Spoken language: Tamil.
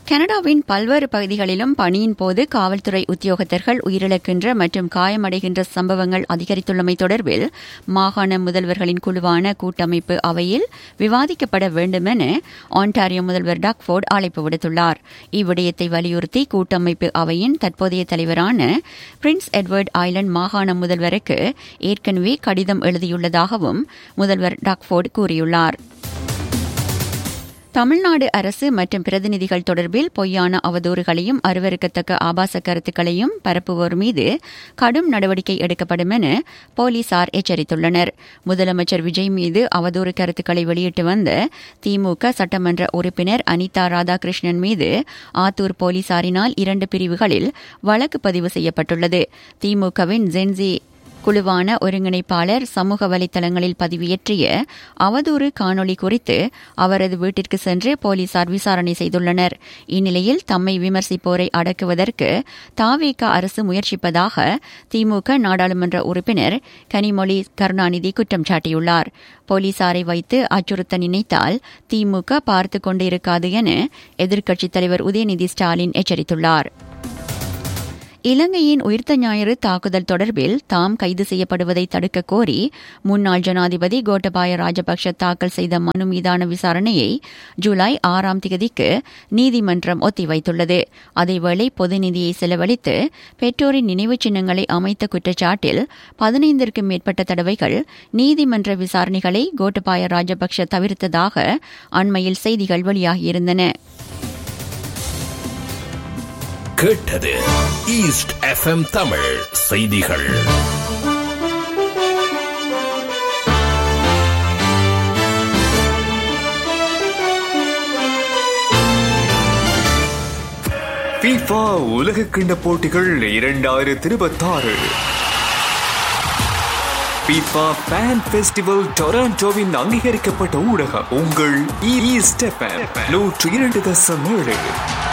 கனடாவின் பல்வேறு பகுதிகளிலும் பணியின் போது காவல்துறை உத்தியோகத்தர்கள் உயிரிழக்கின்ற மற்றும் காயமடைகின்ற சம்பவங்கள் அதிகரித்துள்ளமை தொடர்பில் மாகாண முதல்வர்களின் குழுவான கூட்டமைப்பு அவையில் விவாதிக்கப்பட வேண்டும் என ஆன்டாரியோ முதல்வர் டாக்ஃபோர்ட் அழைப்பு விடுத்துள்ளார் இவ்விடயத்தை வலியுறுத்தி கூட்டமைப்பு அவையின் தற்போதைய தலைவரான பிரின்ஸ் எட்வர்ட் ஐலண்ட் மாகாண முதல்வருக்கு ஏற்கனவே கடிதம் எழுதியுள்ளதாகவும் முதல்வர் டாக்ஃபோர்ட் கூறியுள்ளார் தமிழ்நாடு அரசு மற்றும் பிரதிநிதிகள் தொடர்பில் பொய்யான அவதூறுகளையும் அருவருக்கத்தக்க ஆபாச கருத்துக்களையும் பரப்புவோர் மீது கடும் நடவடிக்கை எடுக்கப்படும் என போலீசார் எச்சரித்துள்ளனர் முதலமைச்சர் விஜய் மீது அவதூறு கருத்துக்களை வெளியிட்டு வந்த திமுக சட்டமன்ற உறுப்பினர் அனிதா ராதாகிருஷ்ணன் மீது ஆத்தூர் போலீசாரினால் இரண்டு பிரிவுகளில் வழக்கு பதிவு செய்யப்பட்டுள்ளது திமுகவின் ஜென்சி குழுவான ஒருங்கிணைப்பாளர் சமூக வலைதளங்களில் பதிவியற்றிய அவதூறு காணொலி குறித்து அவரது வீட்டிற்கு சென்று போலீசார் விசாரணை செய்துள்ளனர் இந்நிலையில் தம்மை விமர்சிப்போரை அடக்குவதற்கு தாவேக அரசு முயற்சிப்பதாக திமுக நாடாளுமன்ற உறுப்பினர் கனிமொழி கருணாநிதி குற்றம் சாட்டியுள்ளார் போலீசாரை வைத்து அச்சுறுத்த நினைத்தால் திமுக பார்த்துக் கொண்டிருக்காது என எதிர்க்கட்சித் தலைவர் உதயநிதி ஸ்டாலின் எச்சரித்துள்ளார் இலங்கையின் உயிர்த்த ஞாயிறு தாக்குதல் தொடர்பில் தாம் கைது செய்யப்படுவதை தடுக்க கோரி முன்னாள் ஜனாதிபதி கோட்டபாய ராஜபக்ஷ தாக்கல் செய்த மனு மீதான விசாரணையை ஜூலை ஆறாம் தேதிக்கு நீதிமன்றம் ஒத்திவைத்துள்ளது அதேவேளை பொது நிதியை செலவழித்து பெற்றோரின் நினைவுச் சின்னங்களை அமைத்த குற்றச்சாட்டில் பதினைந்திற்கும் மேற்பட்ட தடவைகள் நீதிமன்ற விசாரணைகளை கோட்டபாய ராஜபக்ஷ தவிர்த்ததாக அண்மையில் செய்திகள் வெளியாகியிருந்தன கேட்டது ஈஸ்ட் எஃப்எம் தமிழ் செய்திகள் FIFA உலக கிண்ட போட்டிகள் இரண்டாயிரத்தி இருபத்தாறு FIFA ஃபேன் ஃபெஸ்டிவல் டொராண்டோவின் அங்கீகரிக்கப்பட்ட ஊடகம் உங்கள் ஈஸ்ட் எஃப்எம் நூற்றி இரண்டு தசம் ஏழு